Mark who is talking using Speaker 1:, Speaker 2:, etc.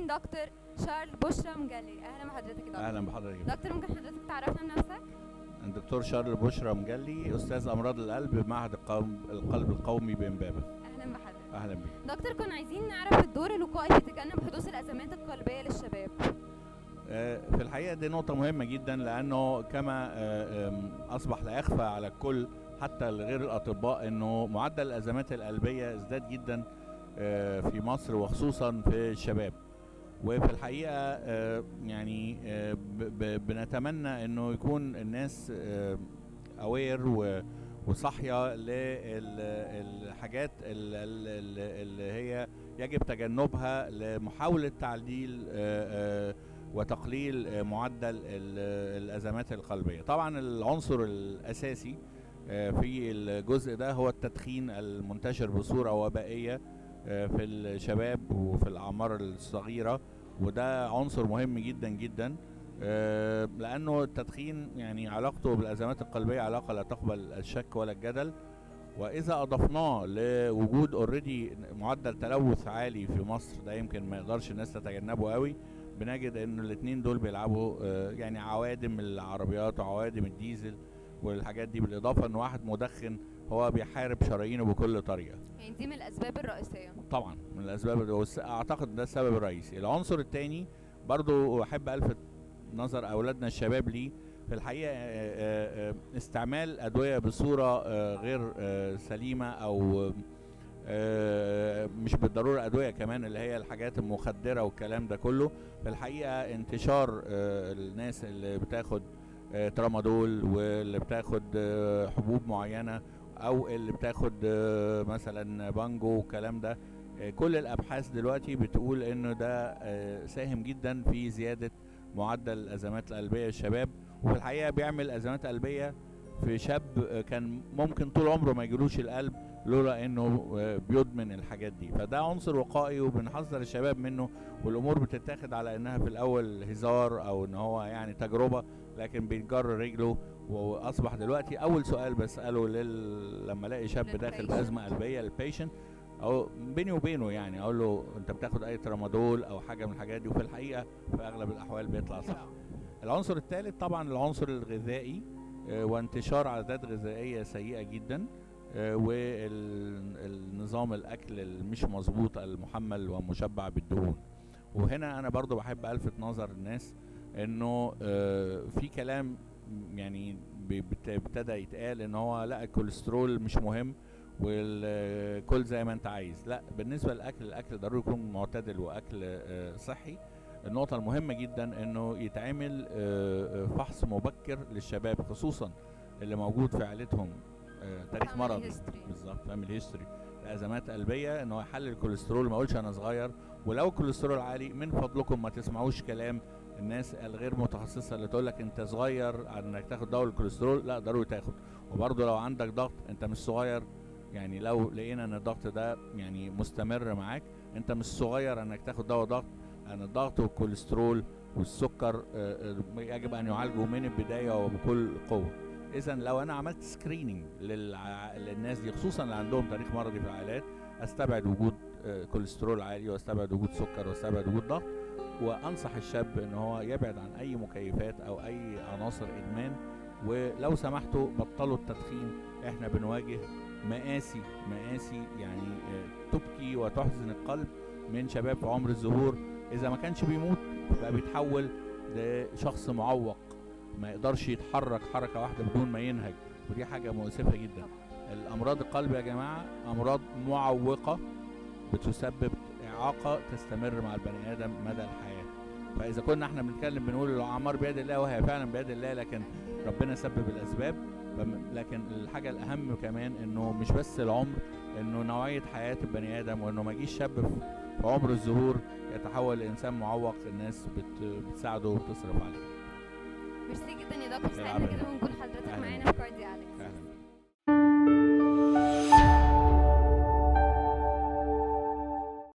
Speaker 1: معاكم دكتور شارل بشرى مجلي اهلا بحضرتك يا دكتور
Speaker 2: اهلا بحضرتك جدا.
Speaker 1: دكتور ممكن حضرتك تعرفنا عن نفسك
Speaker 2: الدكتور شارل بشرى مجلي استاذ امراض القلب بمعهد القوم القلب القومي بامبابه
Speaker 1: اهلا بحضرتك
Speaker 2: اهلا بيك
Speaker 1: دكتور كنا عايزين نعرف الدور الوقائي في تجنب حدوث الازمات القلبيه للشباب
Speaker 2: آه، في الحقيقه دي نقطه مهمه جدا لانه كما آه، آم، اصبح لا يخفى على الكل حتى غير الاطباء انه معدل الازمات القلبيه ازداد جدا آه، في مصر وخصوصا في الشباب وفي الحقيقه آه، يعني آه، ب- ب- بنتمنى انه يكون الناس اوير وصاحيه للحاجات اللي هي يجب تجنبها لمحاوله تعديل آه، آه، وتقليل آه، معدل ال- الازمات القلبيه طبعا العنصر الاساسي آه، في الجزء ده هو التدخين المنتشر بصوره وبائيه آه، في الشباب وفي الاعمار الصغيره وده عنصر مهم جدا جدا آه، لانه التدخين يعني علاقته بالازمات القلبيه علاقه لا تقبل الشك ولا الجدل واذا اضفناه لوجود اوريدي معدل تلوث عالي في مصر ده يمكن ما يقدرش الناس تتجنبه قوي بنجد ان الاثنين دول بيلعبوا آه، يعني عوادم العربيات وعوادم الديزل والحاجات دي بالاضافه ان واحد مدخن هو بيحارب شرايينه بكل طريقه
Speaker 1: يعني دي من الاسباب الرئيسيه
Speaker 2: طبعا من الاسباب والس- اعتقد ده السبب الرئيسي العنصر الثاني برضو احب الفت نظر اولادنا الشباب ليه في الحقيقه آه، آه، آه، استعمال ادويه بصوره آه، غير آه، سليمه او آه، مش بالضروره ادويه كمان اللي هي الحاجات المخدره والكلام ده كله في الحقيقه انتشار آه، الناس اللي بتاخد آه، ترامادول واللي بتاخد آه، حبوب معينه او اللي بتاخد آه، مثلا بانجو والكلام ده آه، كل الابحاث دلوقتي بتقول انه ده آه، ساهم جدا في زياده معدل الازمات القلبيه للشباب وفي الحقيقه بيعمل ازمات قلبيه في شاب آه، كان ممكن طول عمره ما يجيلوش القلب لولا انه آه، بيدمن الحاجات دي فده عنصر وقائي وبنحذر الشباب منه والامور بتتاخد على انها في الاول هزار او ان هو يعني تجربه لكن بيجر رجله واصبح دلوقتي اول سؤال بساله لل... لما الاقي شاب داخل
Speaker 1: للبيشنت.
Speaker 2: بازمه قلبيه للبيشنت او بيني وبينه يعني اقول له انت بتاخد اي ترامادول او حاجه من الحاجات دي وفي الحقيقه في اغلب الاحوال بيطلع صح العنصر الثالث طبعا العنصر الغذائي آه، وانتشار عادات غذائيه سيئه جدا والنظام الاكل المش مظبوط المحمل ومشبع بالدهون وهنا انا برضو بحب الفت نظر الناس انه آه، في كلام يعني بي- بت- ابتدى يتقال ان هو لا الكوليسترول مش مهم والكل زي ما انت عايز لا بالنسبه للاكل الاكل ضروري يكون معتدل واكل آه، صحي النقطة المهمة جدا انه يتعمل آه، آه، فحص مبكر للشباب خصوصا اللي موجود في عائلتهم آه، تاريخ
Speaker 1: Family
Speaker 2: مرضي
Speaker 1: history.
Speaker 2: بالظبط فاميلي هيستوري ازمات قلبيه ان هو يحلل الكوليسترول ما اقولش انا صغير ولو الكوليسترول عالي من فضلكم ما تسمعوش كلام الناس الغير متخصصه اللي تقول لك انت صغير انك تاخد دواء الكوليسترول لا ضروري تاخد وبرضه لو عندك ضغط انت مش صغير يعني لو لقينا ان الضغط ده يعني مستمر معاك انت مش صغير انك تاخد دواء ضغط ان الضغط والكوليسترول والسكر آه، آه، يجب ان يعالجوا من البدايه وبكل قوه اذا لو انا عملت سكريننج للع... للناس دي خصوصا اللي عندهم تاريخ مرضي في العائلات استبعد وجود آه، كوليسترول عالي واستبعد وجود سكر واستبعد وجود ضغط وانصح الشاب ان هو يبعد عن اي مكيفات او اي عناصر ادمان ولو سمحتوا بطلوا التدخين احنا بنواجه مآسي مآسي يعني آه، تبكي وتحزن القلب من شباب في عمر الزهور اذا ما كانش بيموت بقى بيتحول لشخص معوق ما يقدرش يتحرك حركه واحده بدون ما ينهج ودي حاجه مؤسفه جدا الامراض القلب يا جماعه امراض معوقه بتسبب اعاقه تستمر مع البني ادم مدى الحياه فاذا كنا احنا بنتكلم بنقول الاعمار بيد الله وهي فعلا بيد الله لكن ربنا سبب الاسباب فم- لكن الحاجه الاهم كمان انه مش بس العمر انه نوعيه حياه البني ادم وانه ما يجيش شاب في في عمر الزهور يتحول لانسان معوق الناس بت بتساعده وبتصرف عليه
Speaker 1: ميرسي جدا يا دكتور سعدنا
Speaker 2: العفو.
Speaker 1: كده ونقول حضرتك
Speaker 2: أهلاً.
Speaker 1: معانا في كارديالكس
Speaker 2: اهلا